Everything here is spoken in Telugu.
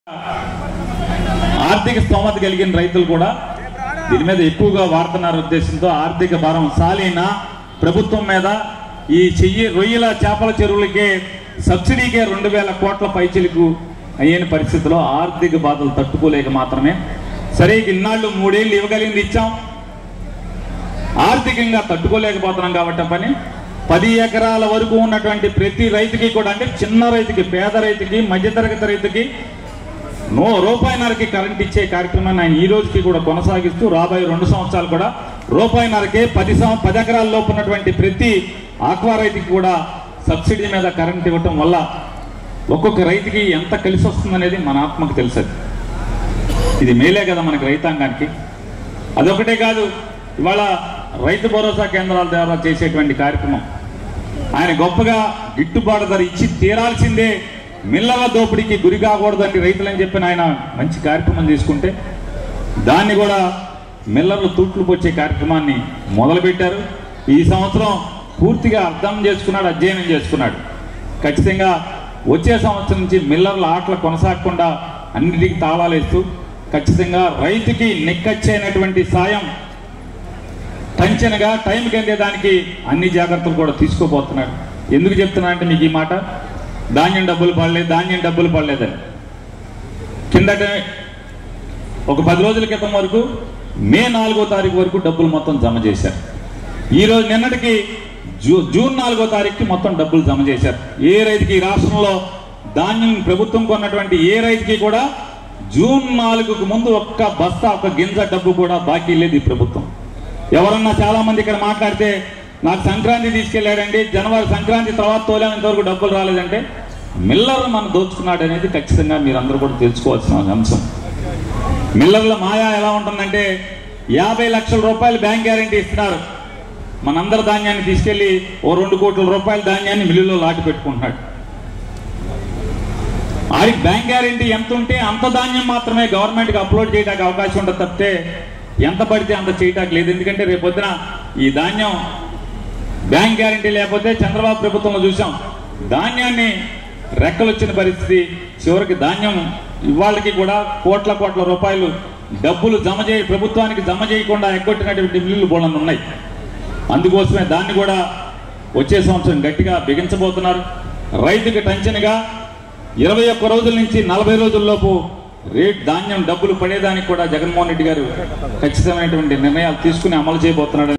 ఆర్థిక స్తోమత కలిగిన రైతులు కూడా దీని మీద ఎక్కువగా వాడుతున్నారు ఉద్దేశంతో ఆర్థిక భారం సాలిన ప్రభుత్వం మీద ఈ చెయ్యి రొయ్యల చేపల చెరువులకే సబ్సిడీకే రెండు వేల కోట్ల పైచిలకు అయ్యని పరిస్థితిలో ఆర్థిక బాధలు తట్టుకోలేక మాత్రమే సరే ఇక ఇన్నాళ్ళు మూడేళ్ళు ఇవ్వగలిగింది ఇచ్చాం ఆర్థికంగా తట్టుకోలేకపోతున్నాం కాబట్టి పని పది ఎకరాల వరకు ఉన్నటువంటి ప్రతి రైతుకి కూడా అంటే చిన్న రైతుకి పేద రైతుకి మధ్యతరగతి రైతుకి నో రూపాయిన్నరకి కరెంట్ ఇచ్చే కార్యక్రమాన్ని ఆయన ఈ రోజుకి కూడా కొనసాగిస్తూ రాబోయే రెండు సంవత్సరాలు కూడా రూపాయిన్నరకే పది సం పది ఎకరాల లోపు ఉన్నటువంటి ప్రతి ఆక్వా రైతుకి కూడా సబ్సిడీ మీద కరెంట్ ఇవ్వటం వల్ల ఒక్కొక్క రైతుకి ఎంత కలిసి వస్తుందనేది మన ఆత్మకు తెలుసది ఇది మేలే కదా మనకి రైతాంగానికి అదొకటే కాదు ఇవాళ రైతు భరోసా కేంద్రాల ద్వారా చేసేటువంటి కార్యక్రమం ఆయన గొప్పగా గిట్టుబాటు ధర ఇచ్చి తీరాల్సిందే మిల్లల దోపిడీకి గురి కాకూడదండి రైతులని చెప్పిన ఆయన మంచి కార్యక్రమం తీసుకుంటే దాన్ని కూడా మిల్లర్లు తూట్లు పొచ్చే కార్యక్రమాన్ని మొదలుపెట్టారు ఈ సంవత్సరం పూర్తిగా అర్థం చేసుకున్నాడు అధ్యయనం చేసుకున్నాడు ఖచ్చితంగా వచ్చే సంవత్సరం నుంచి మిల్లర్ల ఆటలు కొనసాగకుండా అన్నిటికీ తాళాలేస్తూ ఖచ్చితంగా రైతుకి నిక్కచ్చైనటువంటి సాయం టంచనగా టైంకి అందేదానికి అన్ని జాగ్రత్తలు కూడా తీసుకోబోతున్నాడు ఎందుకు చెప్తున్నా అంటే మీకు ఈ మాట ధాన్యం డబ్బులు పడలేదు ధాన్యం డబ్బులు పడలేదని కిందట ఒక పది రోజుల క్రితం వరకు మే నాలుగో తారీఖు వరకు డబ్బులు మొత్తం జమ చేశారు ఈ రోజు నిన్నటికి జూ జూన్ నాలుగో తారీఖుకి మొత్తం డబ్బులు జమ చేశారు ఏ రైతుకి ఈ రాష్ట్రంలో ధాన్యం ప్రభుత్వం కొన్నటువంటి ఏ రైతుకి కూడా జూన్ నాలుగుకు ముందు ఒక్క బస్తా ఒక గింజ డబ్బు కూడా బాకీ లేదు ఈ ప్రభుత్వం ఎవరన్నా చాలా మంది ఇక్కడ మాట్లాడితే నాకు సంక్రాంతి తీసుకెళ్ళాడండి జనవరి సంక్రాంతి తర్వాత తోలేంత వరకు డబ్బులు రాలేదంటే మిల్లర్ మన దోచుకున్నాడు అనేది ఖచ్చితంగా మీరందరూ కూడా తెలుసుకోవాల్సిన అంశం మిల్లర్ల మాయా ఎలా ఉంటుందంటే యాభై లక్షల రూపాయలు బ్యాంక్ గ్యారంటీ ఇస్తున్నారు మనందరి ధాన్యాన్ని తీసుకెళ్లి ఓ రెండు కోట్ల రూపాయల ధాన్యాన్ని మిల్లులో లాటి పెట్టుకుంటున్నాడు ఆడికి బ్యాంక్ గ్యారంటీ ఎంత ఉంటే అంత ధాన్యం మాత్రమే గవర్నమెంట్కి అప్లోడ్ చేయడానికి అవకాశం ఉంటుంది తప్పితే ఎంత పడితే అంత చేయటానికి లేదు ఎందుకంటే రేపు పొద్దున ఈ ధాన్యం బ్యాంక్ గ్యారంటీ లేకపోతే చంద్రబాబు ప్రభుత్వంలో చూసాం ధాన్యాన్ని రెక్కలు వచ్చిన పరిస్థితి చివరికి ధాన్యం ఇవాళకి కూడా కోట్ల కోట్ల రూపాయలు డబ్బులు జమ చేయ ప్రభుత్వానికి జమ చేయకుండా ఎగ్గొట్టినటువంటి మిల్లులు బోళ్ళని ఉన్నాయి అందుకోసమే దాన్ని కూడా వచ్చే సంవత్సరం గట్టిగా బిగించబోతున్నారు రైతుకి టెన్షన్గా ఇరవై ఒక్క రోజుల నుంచి నలభై రోజుల్లోపు రేట్ ధాన్యం డబ్బులు పడేదానికి కూడా జగన్మోహన్ రెడ్డి గారు ఖచ్చితమైనటువంటి నిర్ణయాలు తీసుకుని అమలు చేయబోతున్నాడు